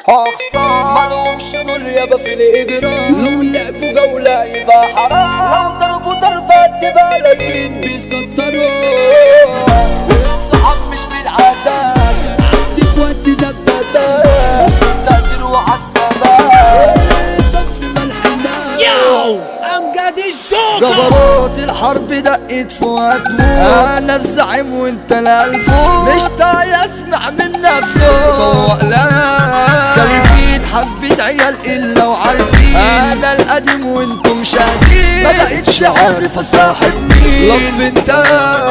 اخصام مالهمش دول يابا في الاجرام لو لعبوا جولة يبقى حرام لو ضربوا ضربات تبقى لاقيين بيسطروا الصحاب مش بالعادات عندي اخواتي دبابات ستقدر وعالسباب في ملحمات ياو امجد الجوكر جبروت الحرب دقت فؤاد انا الزعيم وانت الالفون مش طايق اسمع منك صوت فوق لا كارفين حبة عيال الا وعارفين انا القديم وانتم شاهدين ما بقتش عارف اصاحب مين لطف انت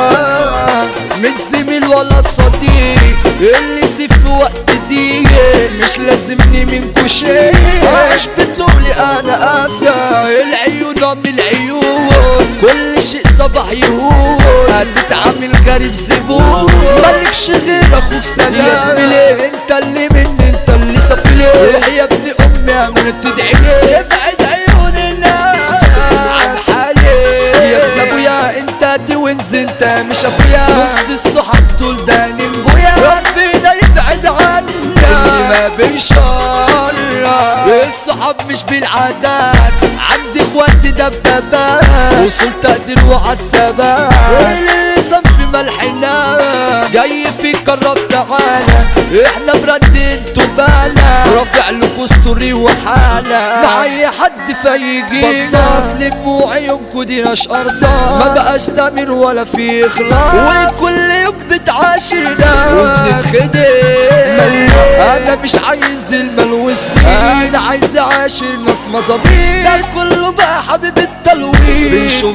مش زميل ولا صديق اللي يسيب في وقت ضيق مش لازمني منكو شيء عايش بتقولي انا اسى العيون من العيون كل شيء صباح يهون هتتعامل غريب زبون مالكش غير اخوك سلام يا زميلي انت اللي مني انت اللي صفلي روح يا ابن امي امنت تدعي لي ابعد عيون الناس عن حالي يا ابن ابويا انت توينز انت مش اخويا نص الصحاب دول داني ابويا ربنا يبعد عني اللي ما بيشار الصحاب مش بالعادات عندي اخواتي دبابات وصلت تقدير وعالثبات اللي صنف ملحنا جاي فيك قرب تعالى احنا برد انتو بالا رافع لكوا ستوري وحالة معايا حد فيجي بصاص لموا عيونكوا دي ناش ارصاص ما بقاش ضمير ولا في اخلاص والكل يوم بتعاشرنا وبنتخدم انا مش عايز المال والسين انا عايز اعاشر ناس مظابيط ده كله بقى حبيب التلوين بنشوف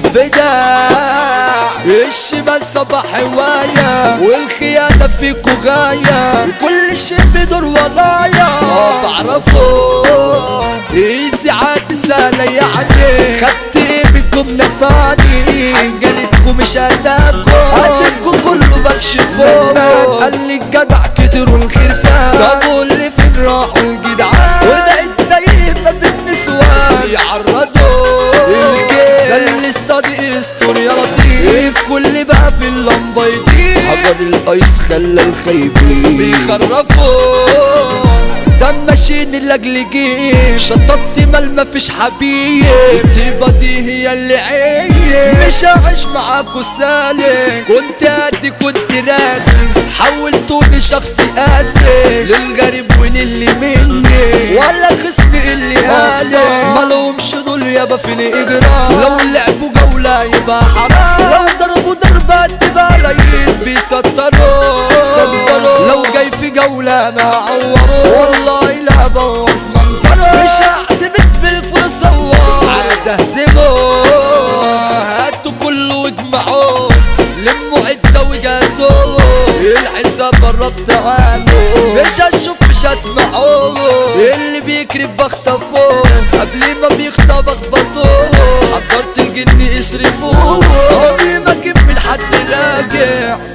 بداع الشمال صباح هواية والخيانة فيكو غاية وكل شي بدور ورايا اه بعرفه ايه ساعات سهلة يعني خدت ايه منكم نفاني حنجلتكم مش هتاكل هديكوا كله بكشفه قال لي الجدع كتر والخير فات طب قول لي فين راحوا الجدعان ولقيت تايه ما بين نسوان يعرضوا الجيش سل الصديق يستر يا لطيف واللي بقى في اللمبة يطير حجر الايس خلى الخايبين بيخرفوا ده ماشيين لاجل جيش شطبت مال مفيش حبيب الطيبة دي هي اللي عيب مش هعيش معاكوا سالك كنت قدي كنت راسي حولتوني شخص قاسي للغريب وللي مني ولا خصم اللي قالي مالهمش دول يابا فين اجرام لو لعبوا جولة يبقى حرام لو ضربوا ضربات تبقى لايين بيسطروا سطروا لو جاي في جولة ما عوروا والله لا بوظ منظره مش هعتمد بالفرصة على تهزمه هاتوا كله واجمعوه لموا عدة وجازوه الحساب قربت عنه مش هشوف مش هسمعه اللي بيكرف بخطفه قبل ما بيخطبك بطوه حضرت الجن يصرفوه عمري ما اجيب من حد راجع